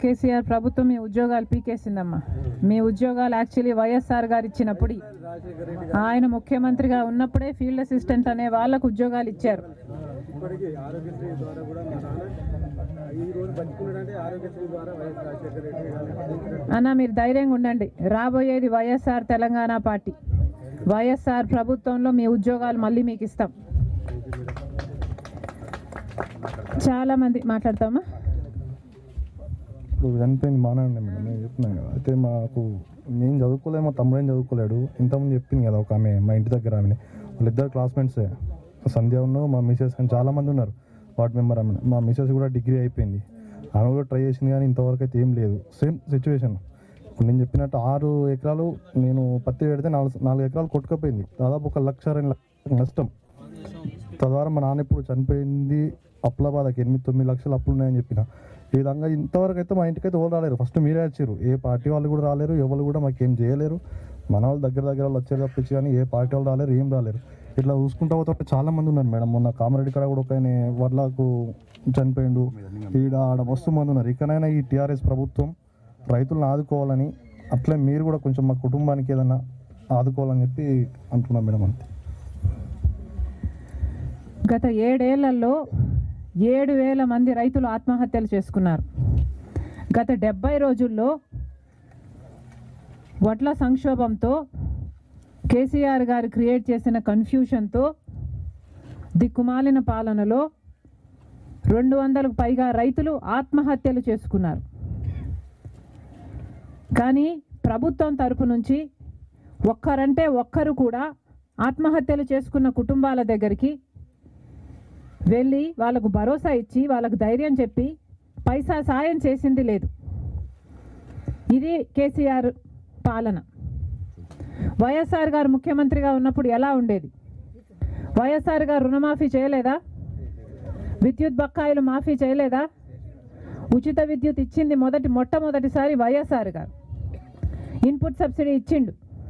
కేసీఆర్ ప్రభుత్వం మీ ఉద్యోగాలు పీకేసిందమ్మా మీ ఉద్యోగాలు యాక్చువల్లీ వైఎస్ఆర్ గారు ఇచ్చినప్పుడు ఆయన ముఖ్యమంత్రిగా ఉన్నప్పుడే ఫీల్డ్ అసిస్టెంట్ అనే వాళ్ళకు ఉద్యోగాలు ఇచ్చారు ఇప్పటికీ ఆరోగ్యశ్రీ ద్వారా కూడా మా నాన్న ఈ రోజు బతుకున్నాడంటే ఆరోగ్యశ్రీ ద్వారా వైఎస్ రాజశేఖర రెడ్డి గారు అన్న మీరు ధైర్యంగా ఉండండి రాబోయేది వైఎస్ఆర్ తెలంగాణ పార్టీ వైఎస్ఆర్ ప్రభుత్వంలో మీ ఉద్యోగాలు మళ్ళీ మీకు ఇస్తాం చాలా మంది మాట్లాడతామా ఇప్పుడు చనిపోయింది మానండి మేడం నేను చెప్తున్నాను కదా అయితే మాకు నేను చదువుకోలేదు మా తమ్ముడు ఏం చదువుకోలేడు ఇంతకుముందు చెప్పింది కదా ఒక ఆమె మా ఇంటి దగ్గర ఆమె వాళ్ళిద్దరు క్లాస్మేట్సే సంధ్య ఉన్న మా మిసెస్ అని చాలా మంది ఉన్నారు వార్డ్ మెంబర్ ఆమె మా మిసెస్ కూడా డిగ్రీ అయిపోయింది ఆమె కూడా ట్రై చేసింది కానీ ఇంతవరకు అయితే ఏం లేదు సేమ్ సిచ్యువేషన్ ఇప్పుడు నేను చెప్పినట్టు ఆరు ఎకరాలు నేను పత్తి పెడితే నాలుగు నాలుగు ఎకరాలు కొట్టుకపోయింది దాదాపు ఒక లక్ష రెండు లక్షల నష్టం తద్వారా మా నాన్న ఇప్పుడు చనిపోయింది అప్పుల బాధకి ఎనిమిది తొమ్మిది లక్షలు అప్పులు ఉన్నాయని చెప్పిన ఈ విధంగా ఇంతవరకు అయితే మా ఇంటికి అయితే ఎవరు రాలేరు ఫస్ట్ మీరే వచ్చారు ఏ పార్టీ వాళ్ళు కూడా రాలేరు ఎవరు కూడా మాకేం చేయలేరు మన వాళ్ళు దగ్గర దగ్గర వాళ్ళు వచ్చారు తప్పించి కానీ ఏ పార్టీ వాళ్ళు రాలేరు ఏం రాలేరు ఇట్లా చూసుకుంటా పోతే చాలా మంది ఉన్నారు మేడం మొన్న కామారెడ్డి కాడ కూడా ఒక ఆయన వడ్లకు చనిపోయిండు ఈడ ఆడ మస్తు మంది ఉన్నారు ఇకనైనా ఈ టీఆర్ఎస్ ప్రభుత్వం రైతులను ఆదుకోవాలని అట్లే మీరు కూడా కొంచెం మా కుటుంబానికి ఏదైనా ఆదుకోవాలని చెప్పి అంటున్నాం మేడం అంతే గత ఏడేళ్లలో ఏడు వేల మంది రైతులు ఆత్మహత్యలు చేసుకున్నారు గత డెబ్బై రోజుల్లో వడ్ల సంక్షోభంతో కేసీఆర్ గారు క్రియేట్ చేసిన కన్ఫ్యూషన్తో దిక్కుమాలిన పాలనలో రెండు వందలకు పైగా రైతులు ఆత్మహత్యలు చేసుకున్నారు కానీ ప్రభుత్వం తరపు నుంచి ఒక్కరంటే ఒక్కరు కూడా ఆత్మహత్యలు చేసుకున్న కుటుంబాల దగ్గరికి వెళ్ళి వాళ్ళకు భరోసా ఇచ్చి వాళ్ళకు ధైర్యం చెప్పి పైసా సాయం చేసింది లేదు ఇది కేసీఆర్ పాలన వైఎస్ఆర్ గారు ముఖ్యమంత్రిగా ఉన్నప్పుడు ఎలా ఉండేది వైఎస్ఆర్ గారు రుణమాఫీ చేయలేదా విద్యుత్ బకాయిలు మాఫీ చేయలేదా ఉచిత విద్యుత్ ఇచ్చింది మొదటి మొట్టమొదటిసారి వైఎస్ఆర్ గారు ఇన్పుట్ సబ్సిడీ ఇచ్చిండు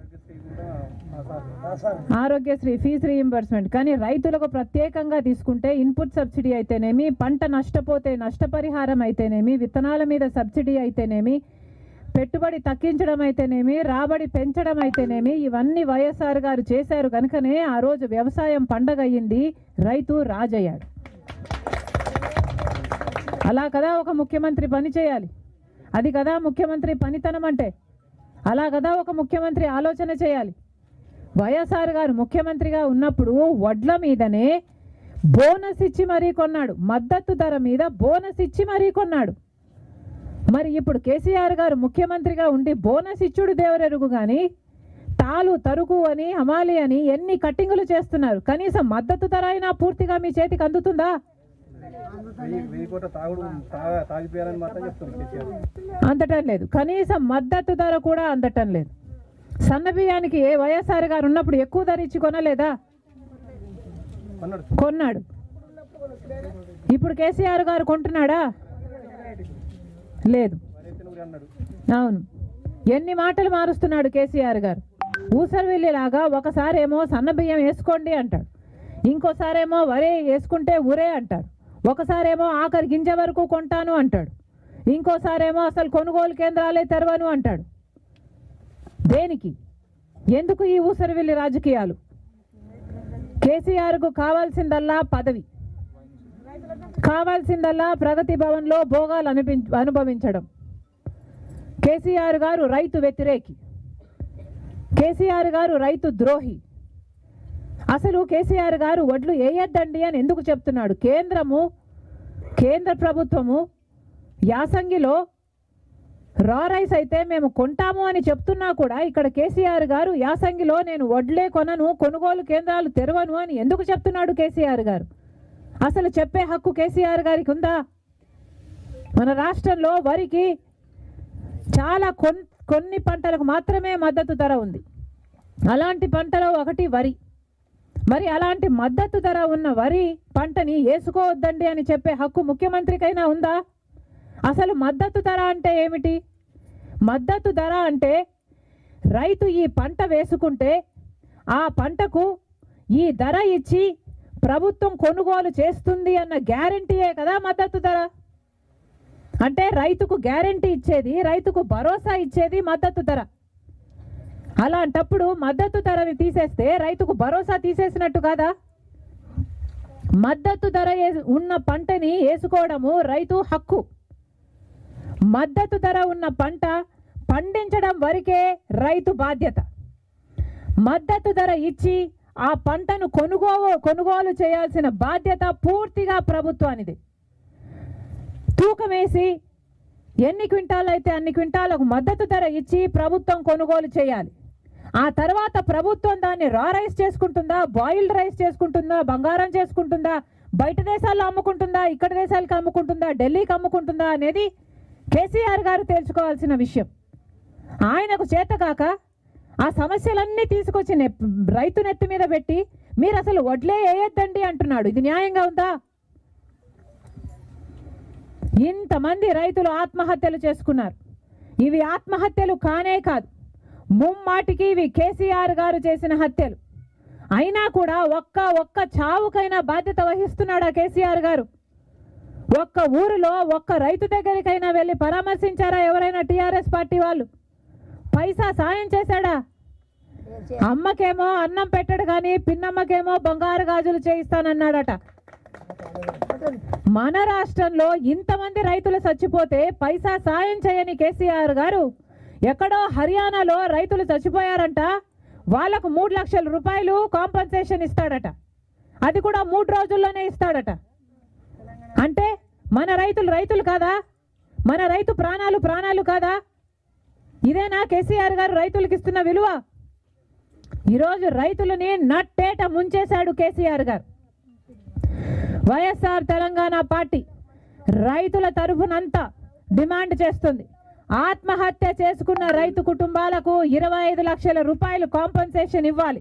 ఆరోగ్యశ్రీ ఫీజు రీయింబర్స్మెంట్ కానీ రైతులకు ప్రత్యేకంగా తీసుకుంటే ఇన్పుట్ సబ్సిడీ అయితేనేమి పంట నష్టపోతే నష్టపరిహారం అయితేనేమి విత్తనాల మీద సబ్సిడీ అయితేనేమి పెట్టుబడి తగ్గించడం అయితేనేమి రాబడి పెంచడం అయితేనేమి ఇవన్నీ వైఎస్ఆర్ గారు చేశారు కనుకనే ఆ రోజు వ్యవసాయం పండగ అయ్యింది రైతు రాజయ్యాడు అలా కదా ఒక ముఖ్యమంత్రి పని చేయాలి అది కదా ముఖ్యమంత్రి పనితనం అంటే అలా కదా ఒక ముఖ్యమంత్రి ఆలోచన చేయాలి వైఎస్ఆర్ గారు ముఖ్యమంత్రిగా ఉన్నప్పుడు వడ్ల మీదనే బోనస్ ఇచ్చి మరీ కొన్నాడు మద్దతు ధర మీద బోనస్ ఇచ్చి మరీ కొన్నాడు మరి ఇప్పుడు కేసీఆర్ గారు ముఖ్యమంత్రిగా ఉండి బోనస్ ఇచ్చుడు దేవరెరుగు కానీ తాలు తరుగు అని హమాలి అని ఎన్ని కట్టింగులు చేస్తున్నారు కనీసం మద్దతు ధర అయినా పూర్తిగా మీ చేతికి అందుతుందా వెయ్యి వెయ్యి కోట్ల తాగుడు తాగా తాగిపోయారని మాత్రం చెప్తుంది కేసీఆర్ అందటం లేదు కనీసం మద్దతు ధర కూడా అందటం లేదు సన్న బియ్యానికి ఏ వైఎస్ఆర్ గారు ఉన్నప్పుడు ఎక్కువ ధర ఇచ్చి కొనలేదా అన్నాడు కొన్నాడు ఇప్పుడు కేసీఆర్ గారు కొంటున్నాడా లేదు రైతు అన్నాడు అవును ఎన్ని మాటలు మారుస్తున్నాడు కేసీఆర్ గారు ఊసరవెల్లిలాగా ఒకసారేమో సన్న బియ్యం వేసుకోండి అంటాడు ఇంకోసారేమో వరే వేసుకుంటే ఊరే అంటాడు ఒకసారేమో ఆఖరి గింజ వరకు కొంటాను అంటాడు ఇంకోసారేమో అసలు కొనుగోలు కేంద్రాలే తెరవను అంటాడు దేనికి ఎందుకు ఈ ఊసరవెల్లి రాజకీయాలు కేసీఆర్కు కావాల్సిందల్లా పదవి కావాల్సిందల్లా ప్రగతి భవన్లో భోగాలు అనిపి అనుభవించడం కేసీఆర్ గారు రైతు వ్యతిరేకి కేసీఆర్ గారు రైతు ద్రోహి అసలు కేసీఆర్ గారు వడ్లు వేయొద్దండి అని ఎందుకు చెప్తున్నాడు కేంద్రము కేంద్ర ప్రభుత్వము యాసంగిలో రా రైస్ అయితే మేము కొంటాము అని చెప్తున్నా కూడా ఇక్కడ కేసీఆర్ గారు యాసంగిలో నేను వడ్లే కొనను కొనుగోలు కేంద్రాలు తెరవను అని ఎందుకు చెప్తున్నాడు కేసీఆర్ గారు అసలు చెప్పే హక్కు కేసీఆర్ గారికి ఉందా మన రాష్ట్రంలో వరికి చాలా కొన్ కొన్ని పంటలకు మాత్రమే మద్దతు ధర ఉంది అలాంటి పంటలో ఒకటి వరి మరి అలాంటి మద్దతు ధర ఉన్న వరి పంటని వేసుకోవద్దండి అని చెప్పే హక్కు ముఖ్యమంత్రికైనా ఉందా అసలు మద్దతు ధర అంటే ఏమిటి మద్దతు ధర అంటే రైతు ఈ పంట వేసుకుంటే ఆ పంటకు ఈ ధర ఇచ్చి ప్రభుత్వం కొనుగోలు చేస్తుంది అన్న గ్యారంటీయే కదా మద్దతు ధర అంటే రైతుకు గ్యారంటీ ఇచ్చేది రైతుకు భరోసా ఇచ్చేది మద్దతు ధర అలాంటప్పుడు మద్దతు ధరని తీసేస్తే రైతుకు భరోసా తీసేసినట్టు కాదా మద్దతు ధర ఏ- ఉన్న పంటని వేసుకోవడము రైతు హక్కు మద్దతు ధర ఉన్న పంట పండించడం వరకే రైతు బాధ్యత మద్దతు ధర ఇచ్చి ఆ పంటను కొనుగోలు కొనుగోలు చేయాల్సిన బాధ్యత పూర్తిగా ప్రభుత్వానిది తూకం వేసి ఎన్ని క్వింటాలు అయితే అన్ని క్వింటాలకు మద్దతు ధర ఇచ్చి ప్రభుత్వం కొనుగోలు చేయాలి ఆ తర్వాత ప్రభుత్వం దాన్ని రా రైస్ చేసుకుంటుందా బాయిల్డ్ రైస్ చేసుకుంటుందా బంగారం చేసుకుంటుందా బయట దేశాల్లో అమ్ముకుంటుందా ఇక్కడ దేశాలకు అమ్ముకుంటుందా ఢిల్లీకి అమ్ముకుంటుందా అనేది కేసీఆర్ గారు తేల్చుకోవాల్సిన విషయం ఆయనకు చేతకాక ఆ సమస్యలన్నీ తీసుకొచ్చి నెప్- రైతు నెత్తి మీద పెట్టి మీరు అసలు వడ్లే వేయొద్దండి అంటున్నాడు ఇది న్యాయంగా ఉందా ఇంతమంది రైతులు ఆత్మహత్యలు చేసుకున్నారు ఇవి ఆత్మహత్యలు కానే కాదు ముమ్మాటికి ఇవి కేసీఆర్ గారు చేసిన హత్యలు అయినా కూడా ఒక్క ఒక్క చావుకైనా బాధ్యత వహిస్తున్నాడా కేసీఆర్ గారు ఒక్క ఊరిలో ఒక్క రైతు దగ్గరికైనా వెళ్ళి పరామర్శించారా ఎవరైనా టీఆర్ఎస్ పార్టీ వాళ్ళు పైసా సాయం చేశాడా అమ్మకేమో అన్నం పెట్టడు కానీ పిన్నమ్మకేమో బంగారు గాజులు చేయిస్తానన్నాడట మన రాష్ట్రంలో ఇంతమంది రైతులు చచ్చిపోతే పైసా సాయం చేయని కేసీఆర్ గారు ఎక్కడో హర్యానాలో రైతులు చచ్చిపోయారంట వాళ్ళకు మూడు లక్షల రూపాయలు కాంపన్సేషన్ ఇస్తాడట అది కూడా మూడు రోజుల్లోనే ఇస్తాడట అంటే మన రైతులు రైతులు కాదా మన రైతు ప్రాణాలు ప్రాణాలు కాదా ఇదేనా కేసీఆర్ గారు రైతులకు ఇస్తున్న విలువ ఈరోజు రైతులని నట్టేట ముంచేశాడు కేసీఆర్ గారు వైఎస్ఆర్ తెలంగాణ పార్టీ రైతుల తరఫునంతా డిమాండ్ చేస్తుంది ఆత్మహత్య చేసుకున్న రైతు కుటుంబాలకు ఇరవై ఐదు లక్షల రూపాయలు కాంపన్సేషన్ ఇవ్వాలి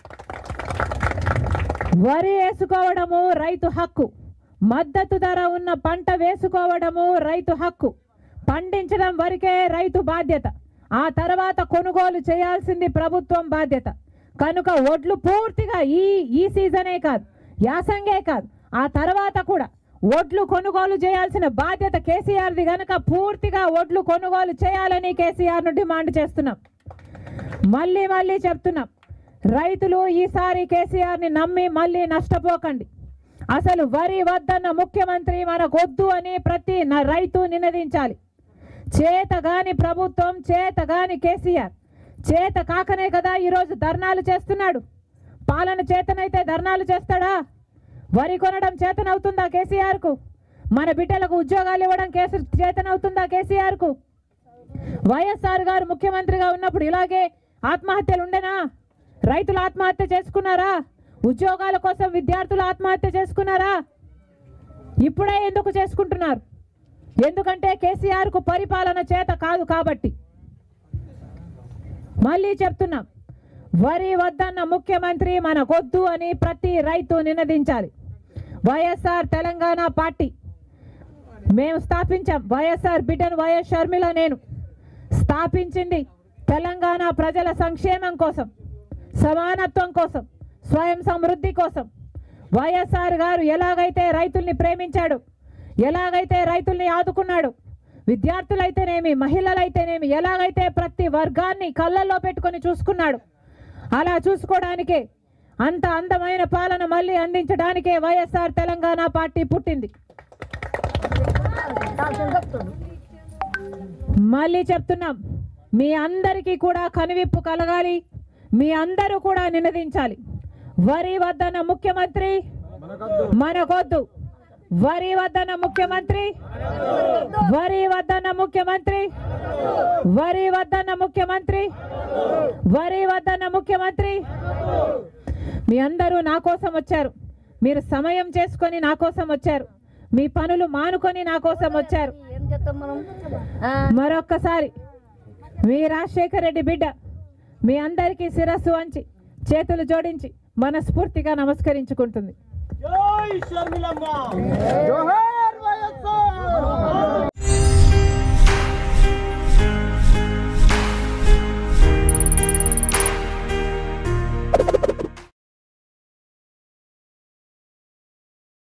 వరి వేసుకోవడము రైతు హక్కు మద్దతు ధర ఉన్న పంట వేసుకోవడము రైతు హక్కు పండించడం వరకే రైతు బాధ్యత ఆ తర్వాత కొనుగోలు చేయాల్సింది ప్రభుత్వం బాధ్యత కనుక ఒడ్లు పూర్తిగా ఈ ఈ సీజనే కాదు యాసంగే కాదు ఆ తర్వాత కూడా ఒడ్లు కొనుగోలు చేయాల్సిన బాధ్యత కేసీఆర్ది గనుక పూర్తిగా ఒడ్లు కొనుగోలు చేయాలని కేసీఆర్ను డిమాండ్ చేస్తున్నాం మళ్ళీ మళ్ళీ చెప్తున్నాం రైతులు ఈసారి కేసీఆర్ని నమ్మి మళ్ళీ నష్టపోకండి అసలు వరి వద్దన్న ముఖ్యమంత్రి మనకొద్దు అని ప్రతి న- రైతు నినదించాలి చేతగాని ప్రభుత్వం చేతగాని కేసీఆర్ చేత కాకనే కదా ఈరోజు ధర్నాలు చేస్తున్నాడు పాలన చేతనైతే ధర్నాలు చేస్తాడా వరి కొనడం చేతనవుతుందా కేసీఆర్కు మన బిడ్డలకు ఉద్యోగాలు ఇవ్వడం కేసు చేతనవుతుందా కేసీఆర్కు వైఎస్ఆర్ గారు ముఖ్యమంత్రిగా ఉన్నప్పుడు ఇలాగే ఆత్మహత్యలు ఉండేనా రైతులు ఆత్మహత్య చేసుకున్నారా ఉద్యోగాల కోసం విద్యార్థులు ఆత్మహత్య చేసుకున్నారా ఇప్పుడే ఎందుకు చేసుకుంటున్నారు ఎందుకంటే కేసీఆర్ కు పరిపాలన చేత కాదు కాబట్టి మళ్ళీ చెప్తున్నాం వరి వద్దన్న ముఖ్యమంత్రి మనకొద్దు అని ప్రతి రైతు నినదించాలి వైఎస్ఆర్ తెలంగాణ పార్టీ మేము స్థాపించాం వైఎస్ఆర్ బిడ్డను వైఎస్ షర్మిల నేను స్థాపించింది తెలంగాణ ప్రజల సంక్షేమం కోసం సమానత్వం కోసం స్వయం సమృద్ధి కోసం వైఎస్ఆర్ గారు ఎలాగైతే రైతుల్ని ప్రేమించాడు ఎలాగైతే రైతుల్ని ఆదుకున్నాడు విద్యార్థులైతేనేమి మహిళలైతేనేమి ఎలాగైతే ప్రతి వర్గాన్ని కళ్ళల్లో పెట్టుకొని చూసుకున్నాడు అలా చూసుకోవడానికే అంత అందమైన పాలన మళ్ళీ అందించడానికే వైఎస్ఆర్ తెలంగాణ పార్టీ పుట్టింది మళ్ళీ చెప్తున్నాం మీ అందరికీ కూడా కనువిప్పు కలగాలి మీ అందరూ కూడా నినదించాలి వరి వద్దన్న ముఖ్యమంత్రి మనకొద్దు వరి వద్దన్న ముఖ్యమంత్రి వరి వద్దన్న ముఖ్యమంత్రి వరి వద్దన్న ముఖ్యమంత్రి వరి వద్దన్న ముఖ్యమంత్రి మీ అందరూ నా కోసం వచ్చారు మీరు సమయం చేసుకొని నా కోసం వచ్చారు మీ పనులు మానుకొని నా కోసం వచ్చారు ఏం చేస్తాం మనం ఆ, మరొక్కసారి మీ రాజశేఖర రెడ్డి బిడ్డ మీ అందరికీ శిరస్సు వంచి చేతులు జోడించి మనస్ఫూర్తిగా నమస్కరించుకుంటుంది జోహార్ వైఎస్ఆర్